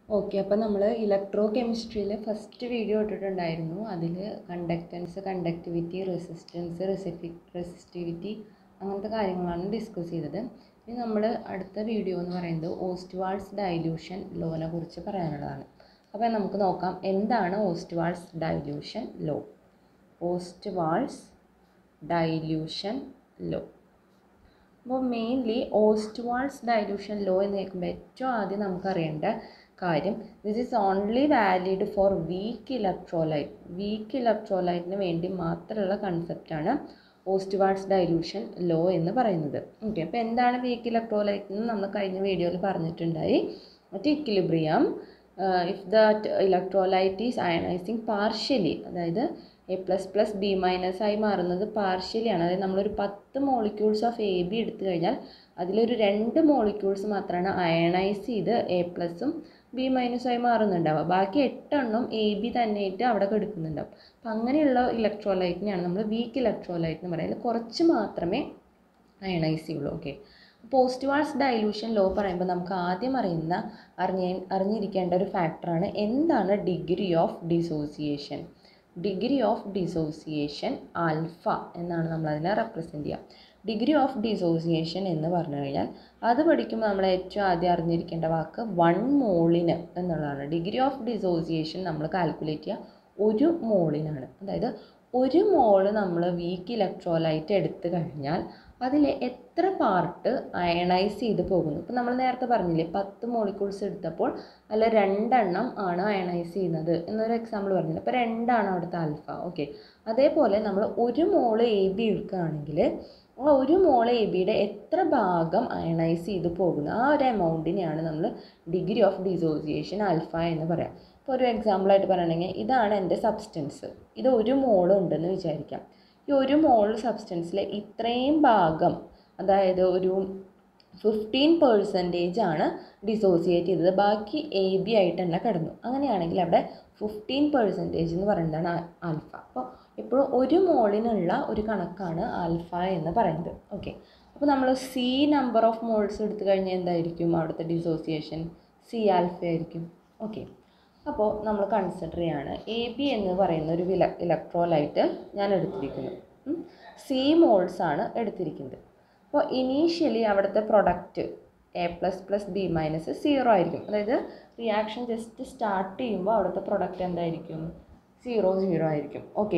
okay അപ്പോൾ നമ്മൾ electro കെമിസ്ട്രിയിൽ first video ഇട്ടിട്ടുണ്ടായിരുന്നു അതിൽ കണ്ടക്റ്റൻസ് കണ്ടക്ടിവിറ്റി റെസിസ്റ്റൻസ് റെസിഫി റെസിസ്റ്റിവിറ്റി അങ്ങനത്തെ കാര്യങ്ങളാണ് ഡിസ്കസ് ചെയ്തത് ഇനി നമ്മൾ അടുത്ത വീഡിയോ എന്ന് പറയുന്നത് ഓസ്റ്റ്വാൾസ് ഡൈല്യൂഷൻ ലോനെ കുറിച്ച് പറയാനുള്ളതാണ് അപ്പോൾ നമുക്ക് നോക്കാം എന്താണ് Ostwald's dilution law Ostwald's dilution law അപ്പോൾ മെയിൻലി ഓസ്റ്റ്വാൾസ് ഡൈല്യൂഷൻ ലോ എന്ന് കേൾക്കുമ്പോൾ ഏറ്റവും ആദ്യം നമുക്കറിയേണ്ട കാര്യം this is only valid for weak electrolyte weak ഇലക്ട്രോലൈറ്റിന് വേണ്ടി മാത്രമുള്ള കൺസെപ്റ്റാണ് ഓസ്റ്റ്വാൾസ് ഡൈല്യൂഷൻ ലോ എന്ന് പറയുന്നത് ഓക്കെ അപ്പോൾ എന്താണ് വീക്ക് ഇലക്ട്രോലൈറ്റ് എന്ന് നമ്മൾ കഴിഞ്ഞ വീഡിയോയിൽ പറഞ്ഞിട്ടുണ്ടായി മറ്റ് equilibrium if that electrolyte is ionising partially അതായത് A plus plus B minus ആയി മാറുന്നത് പാർഷ്യലി ആണ് അതായത് നമ്മളൊരു പത്ത് മോളിക്യൂൾസ് ഓഫ് എ ബി എടുത്തു കഴിഞ്ഞാൽ അതിലൊരു രണ്ട് മോളിക്യൂൾസ് മാത്രമാണ് അയണൈസ് ചെയ്ത് എ പ്ലസും ബി മൈനസും ആയി മാറുന്നുണ്ടാവുക ബാക്കി എട്ടെണ്ണം എ ബി തന്നെയായിട്ട് അവിടെ കെടുക്കുന്നുണ്ടാവും അപ്പം അങ്ങനെയുള്ള ഇലക്ട്രോലൈറ്റിനെയാണ് നമ്മൾ വീക്ക് ഇലക്ട്രോലൈറ്റ് എന്ന് പറയുന്നത് കുറച്ച് മാത്രമേ അയണൈസ് ചെയ്യുള്ളൂ okay Ostwald's dilution law പറയുമ്പോൾ നമുക്ക് ആദ്യം അറിയുന്ന അറിഞ്ഞ അറിഞ്ഞിരിക്കേണ്ട ഒരു ഫാക്ടറാണ് എന്താണ് degree of dissociation degree of dissociation alpha എന്നാണ് നമ്മൾ അതിനെ റെപ്രസെൻറ്റ് ചെയ്യുക ഡിഗ്രി ഓഫ് ഡിസോസിയേഷൻ എന്ന് പറഞ്ഞു കഴിഞ്ഞാൽ അത് പഠിക്കുമ്പോൾ നമ്മൾ ഏറ്റവും ആദ്യം അറിഞ്ഞിരിക്കേണ്ട വാക്ക് വൺ മോളിന് എന്നുള്ളതാണ് ഡിഗ്രി ഓഫ് ഡിസോസിയേഷൻ നമ്മൾ കാൽക്കുലേറ്റ് ചെയ്യുക ഒരു മോളിനാണ് അതായത് ഒരു മോള് നമ്മൾ വീക്ക് ഇലക്ട്രോലൈറ്റ് എടുത്തു കഴിഞ്ഞാൽ അതിൽ എത്ര പാർട്ട് അയണൈസ് ചെയ്ത് പോകുന്നു ഇപ്പം നമ്മൾ നേരത്തെ പറഞ്ഞില്ലേ പത്ത് മോളിക്യൂൾസ് എടുത്തപ്പോൾ അതിൽ രണ്ടെണ്ണം ആണ് അയണൈസ് ചെയ്യുന്നത് എന്നൊരു എക്സാമ്പിൾ പറഞ്ഞില്ല അപ്പോൾ രണ്ടാണ് അവിടുത്തെ ആൽഫ ഓക്കെ അതേപോലെ നമ്മൾ ഒരു മോള് എ ബി എടുക്കുകയാണെങ്കിൽ ആ ഒരു മോൾ എ ബിയുടെ എത്ര ഭാഗം അയണൈസ് ചെയ്ത് പോകുന്നു ആ ഒരു എമൗണ്ടിനെയാണ് നമ്മൾ ഡിഗ്രി ഓഫ് ഡിസോസിയേഷൻ ആൽഫ എന്ന് പറയാം ഇപ്പോൾ ഒരു എക്സാമ്പിളായിട്ട് പറയണമെങ്കിൽ ഇതാണ് എൻ്റെ സബ്സ്റ്റൻസ് ഇത് ഒരു മോൾ ഉണ്ടെന്ന് വിചാരിക്കാം ഈ ഒരു മോൾ സബ്സ്റ്റൻസിൽ ഇത്രയും ഭാഗം അതായത് ഒരു ഫിഫ്റ്റീൻ പെർസെൻറ്റേജ് ആണ് ഡിസോസിയേറ്റ് ചെയ്തത് ബാക്കി എ ബി ആയിട്ട് തന്നെ കിടന്നു അങ്ങനെയാണെങ്കിൽ അവിടെ ഫിഫ്റ്റീൻ പെർസെൻറ്റേജ് എന്ന് പറയുന്നതാണ് ആൽഫ അപ്പോൾ എപ്പോഴും ഒരു മോളിനുള്ള ഒരു കണക്കാണ് ആൽഫ എന്ന് പറയുന്നത് ഓക്കെ അപ്പോൾ നമ്മൾ സി നമ്പർ ഓഫ് മോൾസ് എടുത്തു കഴിഞ്ഞാൽ എന്തായിരിക്കും അവിടുത്തെ ഡിസോസിയേഷൻ സി ആൽഫ ആയിരിക്കും ഓക്കെ അപ്പോൾ നമ്മൾ കൺസിഡർ ചെയ്യാണ് എ ബി എന്ന് പറയുന്ന ഒരു വില ഇലക്ട്രോലൈറ്റ് ഞാൻ എടുത്തിരിക്കുന്നു സി മോൾസ് ആണ് എടുത്തിരിക്കുന്നത് അപ്പോൾ ഇനീഷ്യലി അവിടുത്തെ product A plus plus B minus zero ആയിരിക്കും അതായത് റിയാക്ഷൻ ജസ്റ്റ് സ്റ്റാർട്ട് ചെയ്യുമ്പോൾ അവിടുത്തെ പ്രൊഡക്റ്റ് എന്തായിരിക്കും സീറോ സീറോ ആയിരിക്കും ഓക്കെ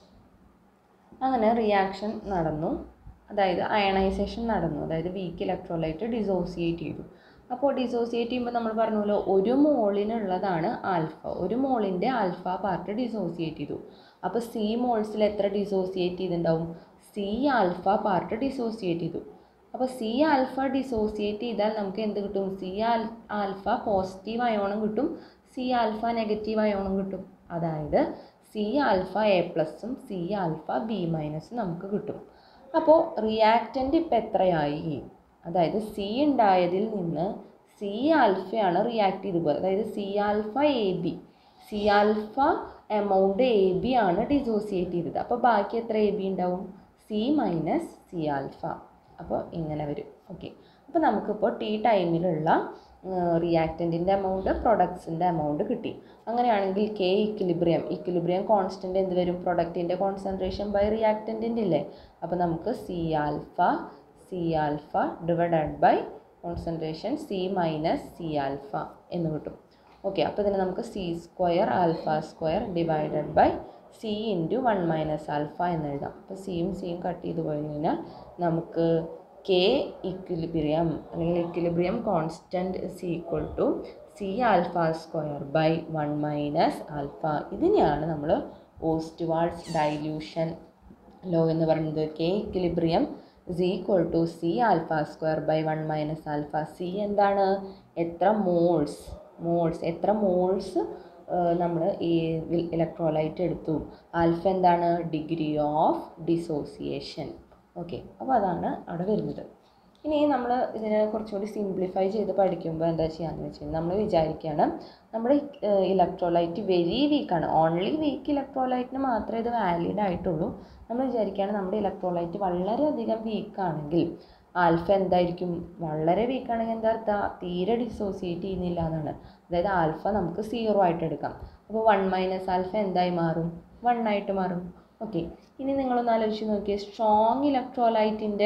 അങ്ങനെ റിയാക്ഷൻ നടന്നു അതായത് അയണൈസേഷൻ നടന്നു അതായത് വീക്ക് ഇലക്ട്രോലൈറ്റ് ഡിസോസിയേറ്റ് ചെയ്തു അപ്പോൾ ഡിസോസിയേറ്റ് ചെയ്യുമ്പോൾ നമ്മൾ പറഞ്ഞല്ലോ ഒരു മോളിനുള്ളതാണ് ആൽഫ ഒരു മോളിൻ്റെ ആൽഫ പാർട്ട് ഡിസോസിയേറ്റ് ചെയ്തു അപ്പോൾ സി മോൾസിൽ എത്ര ഡിസോസിയേറ്റ് ചെയ്തിട്ടുണ്ടാവും സി ആൽഫ പാർട്ട് ഡിസോസിയേറ്റ് ചെയ്തു അപ്പോൾ സി ആൽഫ ഡിസോസിയേറ്റ് ചെയ്താൽ നമുക്ക് എന്ത് കിട്ടും സി ആൽ ആൽഫ പോസിറ്റീവ് അയോണും കിട്ടും സി ആൽഫ നെഗറ്റീവ് അയോണും കിട്ടും അതായത് സി ആൽഫ എ പ്ലസും സി ആൽഫ ബി മൈനസും നമുക്ക് കിട്ടും അപ്പോൾ റിയാക്റ്റൻ്റ് ഇപ്പം എത്രയായി അതായത് സി ഉണ്ടായതിൽ നിന്ന് സി ആൽഫയാണ് റിയാക്ട് ചെയ്ത് പോയത് അതായത് C alpha A B C alpha amount A B ആണ് ഡിസോസിയേറ്റ് ചെയ്തത് അപ്പോൾ ബാക്കി എത്ര എ ബി ഉണ്ടാവും സി മൈനസ് സി ആൽഫ അപ്പോൾ ഇങ്ങനെ വരും ഓക്കെ അപ്പോൾ നമുക്കിപ്പോൾ ടി ടൈമിലുള്ള റിയാക്റ്റൻറ്റിൻ്റെ എമൗണ്ട് പ്രൊഡക്ട്സിൻ്റെ എമൗണ്ട് കിട്ടി അങ്ങനെയാണെങ്കിൽ കെ ഇക്വിലിബ്രിയം ഇക്വിലിബ്രിയം കോൺസ്റ്റൻ്റ് എന്ത് വരും പ്രൊഡക്റ്റിൻ്റെ കോൺസെൻട്രേഷൻ ബൈ റിയാക്റ്റൻറ്റിൻ്റെ ഇല്ലേ അപ്പോൾ നമുക്ക് C alpha C alpha divided by concentration C minus C alpha എന്ന് കിട്ടും ഓക്കെ അപ്പോൾ ഇതിന് നമുക്ക് C square alpha square divided by C into one minus alpha എന്ന് എഴുതാം അപ്പോൾ സിയും സിയും കട്ട് ചെയ്ത് പോയി കഴിഞ്ഞാൽ നമുക്ക് കെ ഇക്വിലിബ്രിയം അല്ലെങ്കിൽ equilibrium constant C equal to C alpha square by one minus alpha ഇതിനെയാണ് നമ്മൾ ഓസ്റ്റ്വാൾസ് ഡൈല്യൂഷൻ ലോ എന്ന് പറയുന്നത് K equilibrium is equal to C alpha square by one minus alpha C എന്താണ് എത്ര മോൾസ് മോൾസ് എത്ര moles നമ്മൾ ഈ electrolyte എടുത്തു ആൽഫ എന്താണ് ഡിഗ്രി ഓഫ് ഡിസോസിയേഷൻ ഓക്കെ അപ്പോൾ അതാണ് അവിടെ വരുന്നത് ഇനി നമ്മൾ ഇതിനെ കുറച്ചുകൂടി സിംപ്ലിഫൈ ചെയ്ത് പഠിക്കുമ്പോൾ എന്താ ചെയ്യാന്ന് വെച്ച് കഴിഞ്ഞാൽ നമ്മൾ വിചാരിക്കുകയാണ് നമ്മുടെ ഇലക്ട്രോലൈറ്റ് വെരി വീക്കാണ് ഓൺലി വീക്ക് ഇലക്ട്രോലൈറ്റിന് മാത്രമേ ഇത് വാലിഡ് ആയിട്ടുള്ളൂ നമ്മൾ വിചാരിക്കുകയാണ് നമ്മുടെ ഇലക്ട്രോലൈറ്റ് വളരെയധികം വീക്കാണെങ്കിൽ ആൽഫ എന്തായിരിക്കും വളരെ വീക്കാണെങ്കിൽ എന്താ അർത്ഥം തീരെ ഡിസോസിയേറ്റ് ചെയ്യുന്നില്ല എന്നാണ് അതായത് ആൽഫ നമുക്ക് സീറോ ആയിട്ട് എടുക്കാം അപ്പോൾ വൺ മൈനസ് ആൽഫ എന്തായി മാറും വൺ ആയിട്ട് മാറും ഓക്കെ ഇനി നിങ്ങളൊന്ന് ആലോചിച്ച് നോക്കിയേ സ്ട്രോങ് ഇലക്ട്രോലൈറ്റിൻ്റെ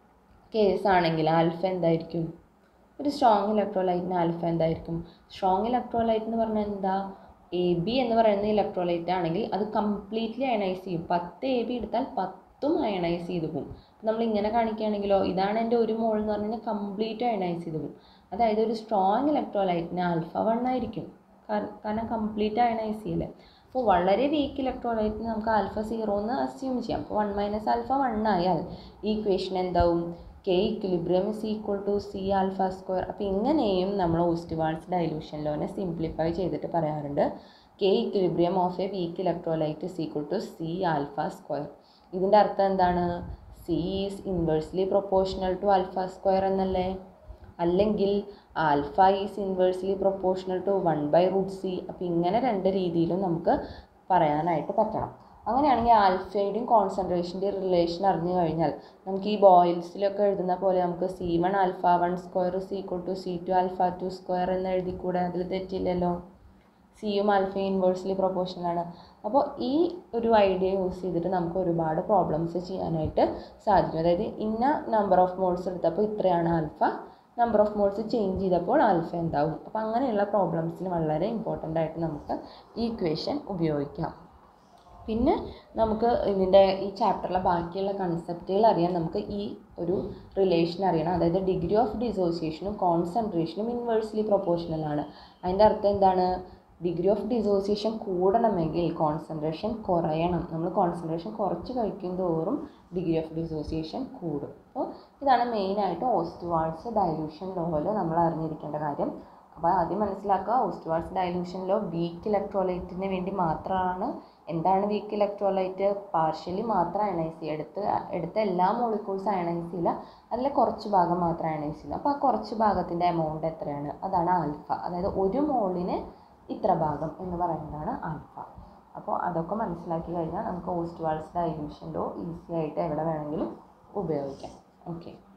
കേസാണെങ്കിൽ ആൽഫ എന്തായിരിക്കും ഒരു സ്ട്രോങ് ഇലക്ട്രോലൈറ്റിന് ആൽഫ എന്തായിരിക്കും സ്ട്രോങ് ഇലക്ട്രോലൈറ്റ് എന്ന് പറഞ്ഞാൽ എന്താ എ ബി എന്ന് പറയുന്ന ഇലക്ട്രോലൈറ്റ് ആണെങ്കിൽ അത് കംപ്ലീറ്റ്ലി അയണൈസ് ചെയ്യും പത്ത് എ ബി എടുത്താൽ പത്തും അയണൈസ് ചെയ്ത് പോകും നമ്മൾ ഇങ്ങനെ കാണിക്കുകയാണെങ്കിലോ ഇതാണ് എൻ്റെ ഒരു മോൾ എന്ന് പറഞ്ഞു കഴിഞ്ഞാൽ കംപ്ലീറ്റ് അയണൈസ് ചെയ്ത് പോകും അതായത് ഒരു സ്ട്രോങ് ഇലക്ട്രോലൈറ്റിന് ആൽഫ വൺ ആയിരിക്കും കാരണം കംപ്ലീറ്റ് അയണൈസ് ചെയ്യല്ലേ അപ്പോൾ വളരെ വീക്ക് ഇലക്ട്രോലൈറ്റിന് നമുക്ക് ആൽഫ സീറോ എന്ന് അസ്യൂം ചെയ്യാം അപ്പോൾ വൺ മൈനസ് ആൽഫ വൺ ആയാൽ ഈ ഇക്വേഷൻ എന്താവും K equilibrium is equal to C alpha square അപ്പോൾ ഇങ്ങനെയും നമ്മൾ ഓസ്റ്റിവാൾസ് ഡൈലൂഷൻ ലോനെ സിംപ്ലിഫൈ ചെയ്തിട്ട് പറയാറുണ്ട് K equilibrium of a weak electrolyte is equal to C alpha square ഇതിൻ്റെ അർത്ഥം എന്താണ് C is inversely proportional to alpha square എന്നല്ലേ അല്ലെങ്കിൽ alpha is inversely proportional to one by root C അപ്പോൾ ഇങ്ങനെ രണ്ട് രീതിയിലും നമുക്ക് പറയാനായിട്ട് പറ്റണം അങ്ങനെയാണെങ്കിൽ ആൽഫയുടെയും കോൺസെൻട്രേഷൻ്റെയും റിലേഷൻ അറിഞ്ഞു കഴിഞ്ഞാൽ നമുക്ക് ഈ ബോയിൽസിലൊക്കെ എഴുതുന്ന പോലെ നമുക്ക് C one alpha one square C equal to C two alpha two square എന്ന് എഴുതിക്കൂടെ അതിൽ തെറ്റില്ലല്ലോ സിയും ആൽഫയും ഇൻവേഴ്സ്ലി പ്രൊപ്പോർഷനാണ് അപ്പോൾ ഈ ഒരു ഐഡിയ യൂസ് ചെയ്തിട്ട് നമുക്ക് ഒരുപാട് പ്രോബ്ലംസ് ചെയ്യാനായിട്ട് സാധിക്കും അതായത് ഇന്ന നമ്പർ ഓഫ് മോൾസ് എടുത്തപ്പോൾ ഇത്രയാണ് alpha number of moles change ചെയ്തപ്പോൾ ആൽഫ എന്താവും അപ്പോൾ അങ്ങനെയുള്ള പ്രോബ്ലംസിന് വളരെ ഇമ്പോർട്ടൻ്റ് ആയിട്ട് നമുക്ക് ഈ ഇക്വേഷൻ ഉപയോഗിക്കാം പിന്നെ നമുക്ക് ഇതിൻ്റെ ഈ ചാപ്റ്ററിലെ ബാക്കിയുള്ള കൺസെപ്റ്റുകൾ അറിയാൻ നമുക്ക് ഈ ഒരു റിലേഷൻ അറിയണം അതായത് ഡിഗ്രി ഓഫ് ഡിസോസിയേഷനും കോൺസെൻട്രേഷനും ഇൻവേഴ്സ്ലി പ്രൊപ്പോർഷണൽ ആണ് അതിൻ്റെ അർത്ഥം എന്താണ് ഡിഗ്രി ഓഫ് ഡിസോസിയേഷൻ കൂടണമെങ്കിൽ കോൺസെൻട്രേഷൻ കുറയണം നമ്മൾ കോൺസെൻട്രേഷൻ കുറച്ച് കഴിക്കും തോറും ഡിഗ്രി ഓഫ് ഡിസോസിയേഷൻ കൂടും അപ്പോൾ ഇതാണ് മെയിനായിട്ട് ഓസ്റ്റുവാൾസ് ഡൈലൂഷൻ ലോയിൽ നമ്മൾ അറിഞ്ഞിരിക്കേണ്ട കാര്യം അപ്പോൾ ആദ്യം മനസ്സിലാക്കുക ഓസ്റ്റുവാൾസ് ഡൈലൂഷൻ ലോ വീക്ക് ഇലക്ട്രോലൈറ്റിന് വേണ്ടി മാത്രമാണ് എന്താണ് വീക്ക് ഇലക്ട്രോലൈറ്റ് പാർഷ്യലി മാത്രം അയണൈസ് ചെയ്യുക എടുത്ത് എടുത്ത എല്ലാ മോളിക്യൂൾസ് അയണൈസ് ചെയ്യില്ല അതിൽ കുറച്ച് ഭാഗം മാത്രം അയണൈസ് ചെയ്യുന്നു അപ്പോൾ ആ കുറച്ച് ഭാഗത്തിൻ്റെ എമൗണ്ട് എത്രയാണ് അതാണ് ആൽഫ അതായത് ഒരു മോളിന് ഇത്ര ഭാഗം എന്ന് പറയുന്നതാണ് ആൽഫ അപ്പോൾ അതൊക്കെ മനസ്സിലാക്കി കഴിഞ്ഞാൽ നമുക്ക് ഓസ്റ്റുവാൾസ് ഡൈലൂഷൻ ലോ ഈസി ആയിട്ട് എവിടെ വേണമെങ്കിലും ഉപയോഗിക്കാം ഓക്കെ